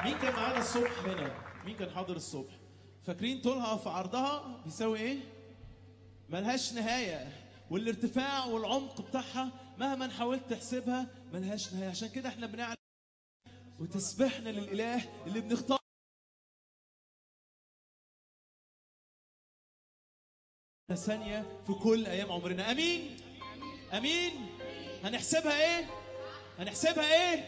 مين كان معانا الصبح هنا؟ مين كان حاضر الصبح؟ فاكرين طولها في عرضها بيساوي ايه؟ ملهاش نهاية والارتفاع والعمق بتاعها مهما حاولت تحسبها ملهاش نهاية عشان كده احنا بنعلن وتسبحنا للإله اللي بنختار ثانية في كل أيام عمرنا أمين أمين هنحسبها إيه؟ هنحسبها إيه؟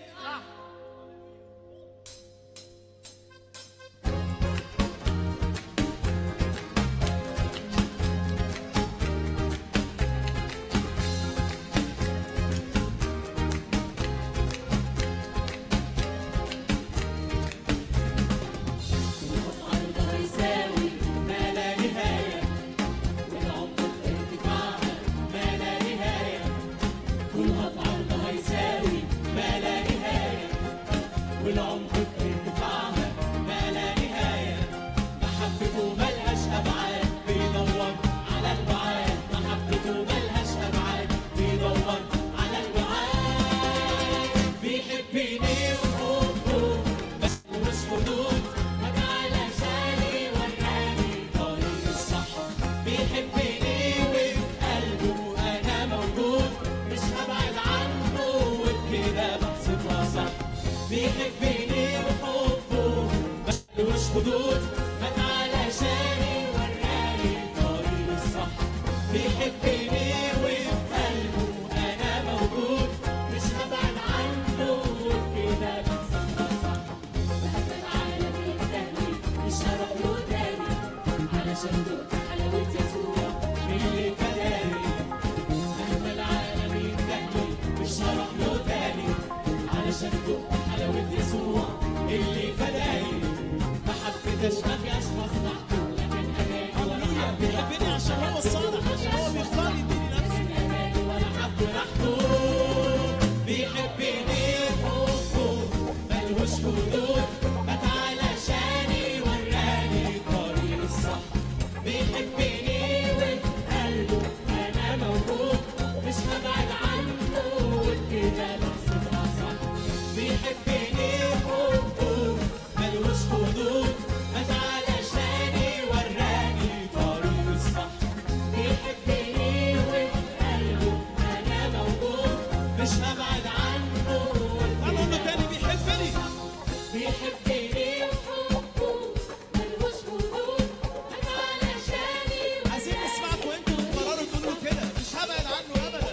عرضها يساوي ما لا نهاية والعمق في ارتفاعها ما لا نهاية طولها في عرضها يساوي ما لا نهاية والعمق في ارتفاعها ما لا نهاية محبته ملهاش أبعاد بيدور على البعاد محبته ملهاش أبعاد بيدور على البعاد بيحبني وحبه بس مش حدود ما علشان يوراني طريق الصح بيحبني وفي قلبه انا موجود مش هبعد عنه وبكده بحسبها صح بيحبني وحبه بس مش حدود ما علشان يوراني طريق الصح بيحبني وفي قلبه انا موجود مش هبعد عنه وبكده بحسبها صح مهما العالم ينتهي مش هروح له تاني علشان دقت حلاوة يسوع من اللي فداني مهما العالم ينتهي مش هروح له تاني علشان دقت حلاوة يسوع اللي فداني ما حبيتش ما فيهاش مصلحته لكن أناني هللويا بيحبني عشان هو الصالح عشان هو بيختار يديني نفسه لكن أناني ولا حب راحته بيحبني حبه ملهوش حدود مات علشان يوراني الطريق الصح بيحبني وفي قلبه انا موجود مش هبعد عنه وبكده بحسبها صح بيحبني حبه ملهوش حدود مات علشان يوراني الطريق الصح بيحبني وفي قلبه انا موجود مش هبعد عنه تعالوا نقول له تاني بيحبني بيحبني وحبه ملهوش حدود مات علشان عايزين نسمعكم انتوا تقرروا تقولوا كده مش هبعد عنه ابدا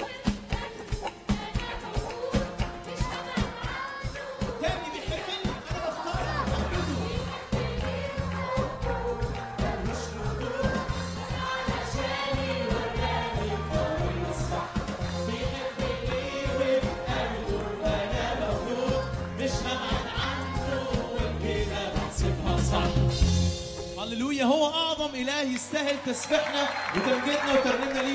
تاني بيحبني انا بختار مش هبعد عنه وكده بحسبها صح هللويا هو اعظم اله يستاهل تسبيحنا وتمجيدنا وترنيمنا ليه